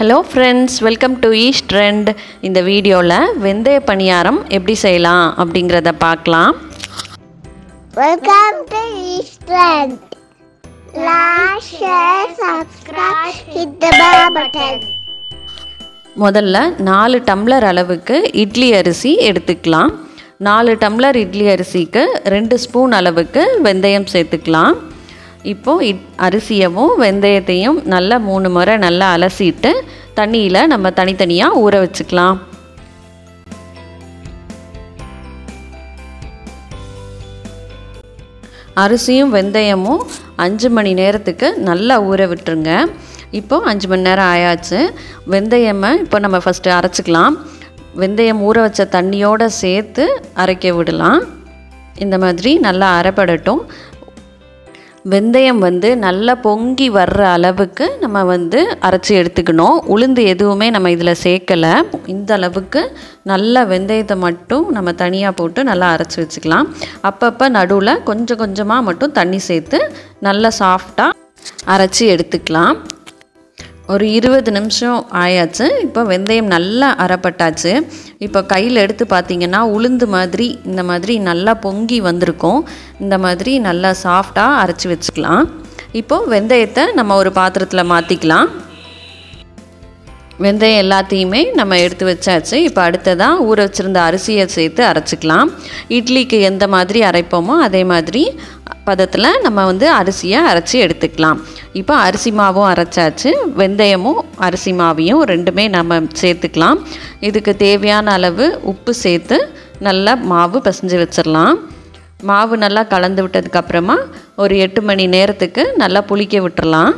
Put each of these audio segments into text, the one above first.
Hello friends welcome to East Trend இந்த வீடியோவில் வெந்தய பணியாரம் எப்படி செய்யலாம் அப்படிங்கிறத பார்க்கலாம் Welcome to Eastland. Like, share, subscribe, hit the bell button. முதல்ல நாலு டம்ளர் அளவுக்கு இட்லி அரிசி எடுத்துக்கலாம் நாலு டம்ளர் இட்லி அரிசிக்கு ரெண்டு ஸ்பூன் அளவுக்கு வெந்தயம் சேர்த்துக்கலாம் இப்போது இட் அரிசியவும் வெந்தயத்தையும் நல்லா மூணு முறை நல்லா அலசிட்டு தண்ணியில் நம்ம தனித்தனியாக ஊற வச்சுக்கலாம் அரிசியும் வெந்தயமும் அஞ்சு மணி நேரத்துக்கு நல்லா ஊற விட்டுருங்க இப்போது அஞ்சு மணி நேரம் ஆயாச்சு வெந்தயமை இப்போ நம்ம ஃபஸ்ட்டு அரைச்சிக்கலாம் வெந்தயம் ஊற வச்ச தண்ணியோடு சேர்த்து அரைக்க விடலாம் இந்த மாதிரி நல்லா அரைப்படட்டும் வெந்தயம் வந்து நல்லா பொங்கி வர்ற அளவுக்கு நம்ம வந்து அரைச்சி எடுத்துக்கணும் உளுந்து எதுவுமே நம்ம இதில் சேர்க்கலை இந்த அளவுக்கு நல்ல வெந்தயத்தை மட்டும் நம்ம தனியாக போட்டு நல்லா அரைச்சி வச்சுக்கலாம் அப்பப்போ நடுவில் கொஞ்சம் கொஞ்சமாக மட்டும் தண்ணி சேர்த்து நல்லா சாஃப்டாக அரைச்சி எடுத்துக்கலாம் ஒரு இருபது நிமிஷம் ஆயாச்சு இப்போ வெந்தயம் நல்லா அரைப்பட்டாச்சு இப்போ கையில் எடுத்து பார்த்தீங்கன்னா உளுந்து மாதிரி இந்த மாதிரி நல்லா பொங்கி வந்திருக்கும் இந்த மாதிரி நல்லா சாஃப்டாக அரைச்சி வச்சுக்கலாம் இப்போது வெந்தயத்தை நம்ம ஒரு பாத்திரத்தில் மாற்றிக்கலாம் வெந்தயம் எல்லாத்தையுமே நம்ம எடுத்து வச்சாச்சு இப்போ அடுத்ததாக ஊற வச்சுருந்த அரிசியை சேர்த்து அரைச்சிக்கலாம் இட்லிக்கு எந்த மாதிரி அரைப்போமோ அதே மாதிரி பதத்தில் நம்ம வந்து அரிசியை அரைச்சி எடுத்துக்கலாம் இப்போ அரிசி மாவும் அரைச்சாச்சு வெந்தயமும் அரிசி மாவையும் ரெண்டுமே நம்ம சேர்த்துக்கலாம் இதுக்கு தேவையான அளவு உப்பு சேர்த்து நல்லா மாவு பிசைஞ்சு வச்சிடலாம் மாவு நல்லா கலந்து விட்டதுக்கப்புறமா ஒரு எட்டு மணி நேரத்துக்கு நல்லா புளிக்க விட்டுறலாம்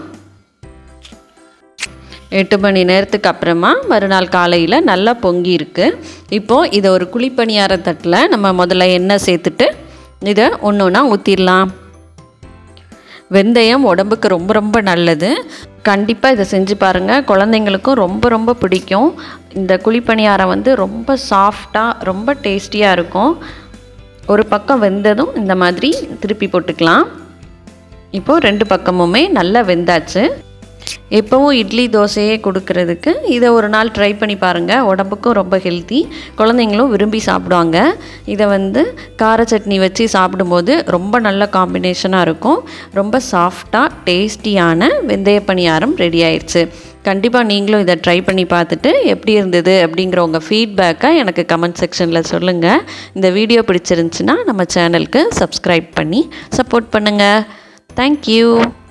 எட்டு மணி நேரத்துக்கு அப்புறமா மறுநாள் காலையில் நல்லா பொங்கி இருக்குது இப்போது இதை ஒரு குழிப்பணியார தட்டில் நம்ம முதல்ல எண்ணெய் சேர்த்துட்டு இதை ஒன்று ஒன்றா ஊற்றிடலாம் வெந்தயம் உடம்புக்கு ரொம்ப ரொம்ப நல்லது கண்டிப்பாக இதை செஞ்சு பாருங்கள் குழந்தைங்களுக்கும் ரொம்ப ரொம்ப பிடிக்கும் இந்த குழிப்பணியாரம் வந்து ரொம்ப சாஃப்டாக ரொம்ப டேஸ்டியாக இருக்கும் ஒரு பக்கம் வெந்ததும் இந்த மாதிரி திருப்பி போட்டுக்கலாம் இப்போது ரெண்டு பக்கமுமே நல்லா வெந்தாச்சு எப்போவும் இட்லி தோசையே கொடுக்கறதுக்கு இதை ஒரு நாள் ட்ரை பண்ணி பாருங்கள் உடம்புக்கும் ரொம்ப ஹெல்த்தி குழந்தைங்களும் விரும்பி சாப்பிடுவாங்க இதை வந்து கார சட்னி வச்சு சாப்பிடும்போது ரொம்ப நல்ல காம்பினேஷனாக இருக்கும் ரொம்ப சாஃப்டாக டேஸ்டியான வெந்தய பணியாரம் ரெடி ஆயிடுச்சு கண்டிப்பாக நீங்களும் இதை ட்ரை பண்ணி பார்த்துட்டு எப்படி இருந்தது அப்படிங்கிற உங்கள் ஃபீட்பேக்கை எனக்கு கமெண்ட் செக்ஷனில் சொல்லுங்கள் இந்த வீடியோ பிடிச்சிருந்துச்சுன்னா நம்ம சேனலுக்கு சப்ஸ்கிரைப் பண்ணி சப்போர்ட் பண்ணுங்கள் தேங்க்யூ